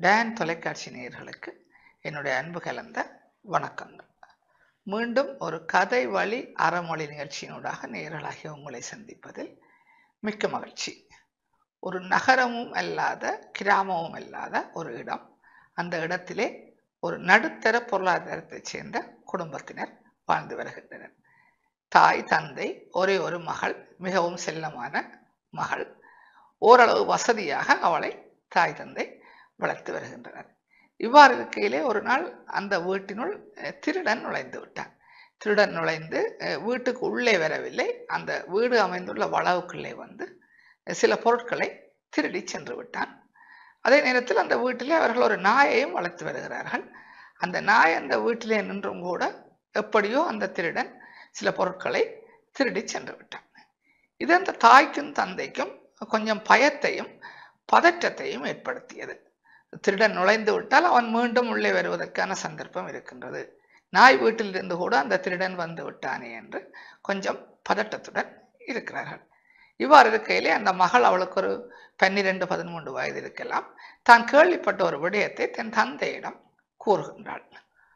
tan தொலைக்காட்சி நேயர்களுக்கு என்னுடைய அன்பு கலந்த வணக்கங்கள் மீண்டும் ஒரு கதை வழி அறமொழி நிகழ்ச்சியினூடாக நேயர்களாகிய உங்களை சந்திப்பதில் மிக்க மகிழ்ச்சி ஒரு நகரமும் அல்லாத கிராமமும் அல்லாத ஒரு இடம் அந்த இடத்திலே ஒரு நடுத்தர பொருளாதாரத்தைச் சேர்ந்த குடும்பத்தினர் வாழ்ந்து வருகின்றனர் தாய் தந்தை ஒரே ஒரு மகள் மிகவும் செல்லமான மகள் ஓரளவு வசதியாக அவளை தாய் தந்தை வளர்த்து வருகின்றனர் இவ்வாறு இருக்கையிலே ஒரு நாள் அந்த வீட்டினுள் அஹ், திருடன் நுழைந்து விட்டான் திருடன் நுழைந்து அஹ், வீட்டுக்கு உள்ளே வரவில்லை அந்த வீடு அமைந்துள்ள வளவுக்குள்ளே வந்து அஹ், சில பொருட்களை திருடி சென்று விட்டான் அதே நேரத்தில் அந்த வீட்டிலே அவர்கள் ஒரு நாயையும் வளர்த்து வருகிறார்கள் அந்த நாய் அந்த வீட்டிலே நின்றும் கூட எப்படியோ அந்த திருடன் சில பொருட்களை திருடி சென்று விட்டான் இது அந்த தாய்க்கும் தந்தைக்கும் கொஞ்சம் பயத்தையும் பதற்றத்தையும் ஏற்படுத்தியது திருடன் நுழைந்து விட்டால் அவன் மீண்டும் உள்ளே வருவதற்கான சந்தர்ப்பம் இருக்கின்றது நாய் வீட்டிலிருந்து கூட அந்த திருடன் வந்து விட்டானே என்று கொஞ்சம் பதட்டத்துடன் இருக்கிறார்கள் இவ்வாறு இருக்கையிலே அந்த மகள் அவளுக்கு ஒரு பன்னிரண்டு பதிமூன்று வயது இருக்கலாம் தான் கேள்விப்பட்ட ஒரு விடயத்தை தன் தந்தையிடம் கூறுகின்றாள்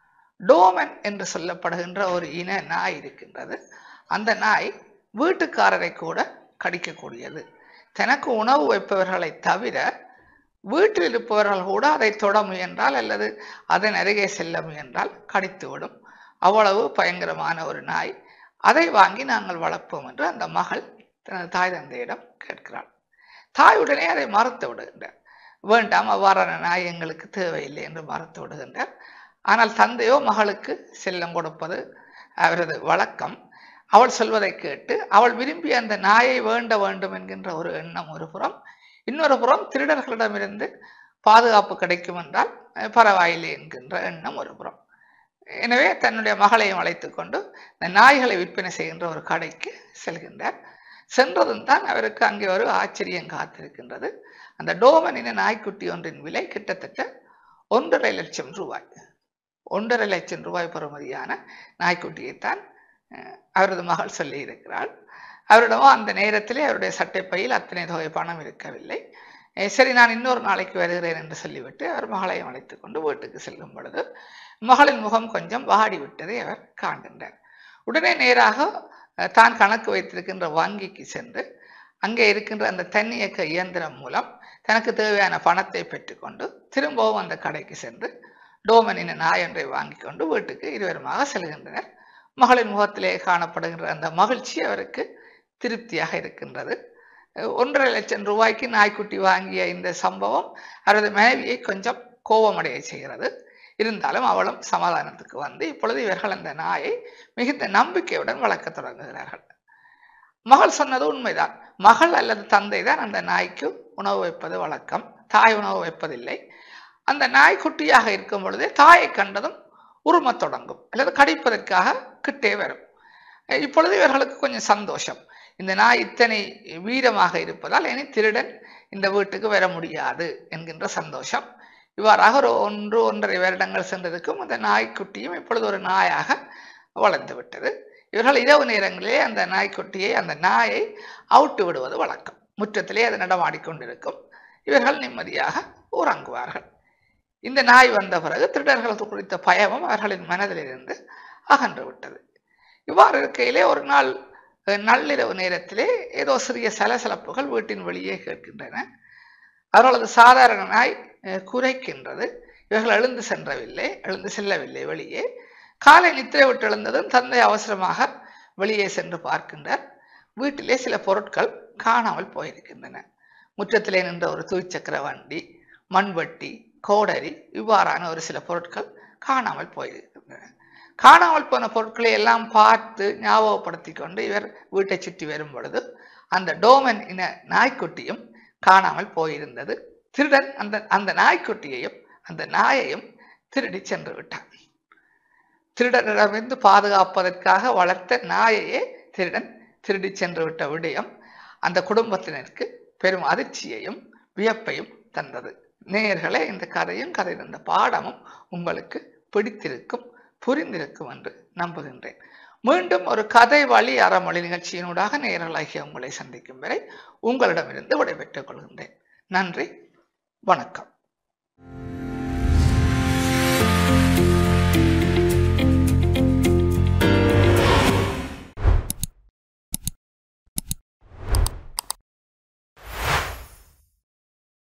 டோமன் என்று சொல்லப்படுகின்ற ஒரு இன நாய் இருக்கின்றது அந்த நாய் வீட்டுக்காரரை கூட கடிக்கக்கூடியது தனக்கு உணவு வைப்பவர்களை தவிர வீட்டில் இருப்பவர்கள் கூட அதை தொட முயன்றால் அல்லது அதன் அருகே செல்ல முயன்றால் கடித்துவிடும் அவ்வளவு பயங்கரமான ஒரு நாய் அதை வாங்கி நாங்கள் வளர்ப்போம் என்று அந்த மகள் தனது தாய் தந்தையிடம் கேட்கிறாள் தாய் உடனே அதை மறுத்து விடுகின்றார் வேண்டாம் அவ்வாறான நாய் எங்களுக்கு தேவையில்லை என்று மறுத்து விடுகின்றார் ஆனால் தந்தையோ மகளுக்கு செல்லம் கொடுப்பது அவரது வழக்கம் அவள் சொல்வதை கேட்டு அவள் விரும்பிய அந்த நாயை வேண்ட வேண்டும் என்கின்ற ஒரு எண்ணம் ஒரு புறம் இன்னொரு புறம் திருடர்களிடமிருந்து பாதுகாப்பு கிடைக்கும் என்றால் அஹ், பரவாயில்லை என்கின்ற எண்ணம் ஒரு புறம் எனவே தன்னுடைய மகளையும் அழைத்துக் கொண்டு இந்த நாய்களை விற்பனை செய்கின்ற ஒரு கடைக்கு செல்கின்றார் சென்றதும் தான் அவருக்கு அங்கே ஒரு ஆச்சரியம் காத்திருக்கின்றது அந்த டோமன் இன நாய்க்குட்டி ஒன்றின் விலை கிட்டத்தட்ட ஒன்றரை லட்சம் ரூபாய் ஒன்றரை லட்சம் ரூபாய் பெறுமதியான நாய்க்குட்டியைத்தான் அஹ், அவரது மகள் சொல்லி இருக்கிறாள் அவரிடமும் அந்த நேரத்திலே அவருடைய சட்டைப்பையில் அத்தனை தொகை பணம் இருக்கவில்லை அஹ், சரி நான் இன்னொரு நாளைக்கு வருகிறேன் என்று சொல்லிவிட்டு அவர் மகளையும் அழைத்துக் கொண்டு வீட்டுக்கு செல்லும் பொழுது மகளின் முகம் கொஞ்சம் வாடி விட்டதை அவர் காண்கின்றார் உடனே நேராக அஹ், தான் கணக்கு வைத்திருக்கின்ற வங்கிக்கு சென்று அங்கே இருக்கின்ற அந்த தன்னியக்க இயந்திரம் மூலம் தனக்கு தேவையான பணத்தை பெற்றுக்கொண்டு திரும்பவும் அந்த கடைக்கு சென்று டோமனின் நாய் ஒன்றை வாங்கி கொண்டு வீட்டுக்கு இருவருமாக செல்கின்றனர் மகளின் முகத்திலே காணப்படுகின்ற அந்த மகிழ்ச்சி அவருக்கு திருப்தியாக இருக்கின்றது அஹ் ஒன்றரை லட்சம் ரூபாய்க்கு நாய்க்குட்டி வாங்கிய இந்த சம்பவம் அவரது மனைவியை கொஞ்சம் கோபமடைய செய்கிறது இருந்தாலும் அவளும் சமாதானத்துக்கு வந்து இப்பொழுது இவர்கள் அந்த நாயை மிகுந்த நம்பிக்கையுடன் வளர்க்க தொடங்குகிறார்கள் மகள் சொன்னது உண்மைதான் மகள் அல்லது தந்தை தான் அந்த நாய்க்கு உணவு வைப்பது வழக்கம் தாய் உணவு வைப்பதில்லை அந்த நாய் குட்டியாக இருக்கும் பொழுதே தாயை கண்டதும் உருமத் தொடங்கும் அல்லது கடிப்பதற்காக கிட்டே வரும் அஹ் இப்பொழுது இவர்களுக்கு கொஞ்சம் சந்தோஷம் இந்த நாய் இத்தனை வீரமாக இருப்பதால் இனி திருடன் இந்த வீட்டுக்கு வர முடியாது என்கின்ற சந்தோஷம் இவ்வாறாக ஒரு ஒன்று ஒன்றரை வருடங்கள் சென்றதுக்கும் அந்த நாய்க்குட்டியும் இப்பொழுது ஒரு நாயாக வளர்ந்து விட்டது இவர்கள் இரவு நேரங்களிலே அந்த நாய்க்குட்டியை அந்த நாயை அவுட்டு விடுவது வழக்கம் முற்றத்திலே அது நடமாடிக்கொண்டிருக்கும் இவர்கள் நிம்மதியாக உறங்குவார்கள் இந்த நாய் வந்த பிறகு திருடர்கள் குறித்த பயமும் அவர்களின் மனதிலிருந்து அகன்று விட்டது இவ்வாறு இருக்கையிலே ஒரு நாள் அஹ், நள்ளிரவு நேரத்திலே ஏதோ சிறிய சலசலப்புகள் வீட்டின் வெளியே கேட்கின்றன அவர்களது சாதாரண நாய் அஹ், குரைக்கின்றது இவர்கள் எழுந்து சென்றவில்லை எழுந்து செல்லவில்லை வெளியே காலை நித்திரை விட்டு எழுந்ததும் தந்தை அவசரமாக வெளியே சென்று பார்க்கின்றார் வீட்டிலே சில பொருட்கள் காணாமல் போயிருக்கின்றன முற்றத்திலே நின்ற ஒரு துவிச்சக்கர வண்டி மண்வெட்டி கோடரி இவ்வாறான ஒரு சில பொருட்கள் காணாமல் போயிருக்கின்றன காணாமல் போன பொருட்களை எல்லாம் பார்த்து ஞாபகப்படுத்தி கொண்டு இவர் வீட்டை சுற்றி வரும் பொழுது அந்த டோமன் இன நாய்க்குட்டியும் காணாமல் போயிருந்தது திருடன் அந்த அந்த நாய்க்குட்டியையும் அந்த நாயையும் திருடி சென்று விட்டான் திருடனிடமிருந்து பாதுகாப்பதற்காக வளர்த்த நாயையே திருடன் திருடி சென்று விட்ட விடயம் அந்த குடும்பத்தினருக்கு பெரும் அதிர்ச்சியையும் வியப்பையும் தந்தது நேயர்களே இந்த கதையும் கதை தந்த பாடமும் உங்களுக்கு பிடித்திருக்கும் புரிந்திருக்கும் என்று நம்புகின்றேன் மீண்டும் ஒரு கதை வழி அறமொழி நிகழ்ச்சியினூடாக நேயர்களாகிய உங்களை சந்திக்கும் வரை உங்களிடமிருந்து விடைபெற்றுக் கொள்கின்றேன் நன்றி வணக்கம்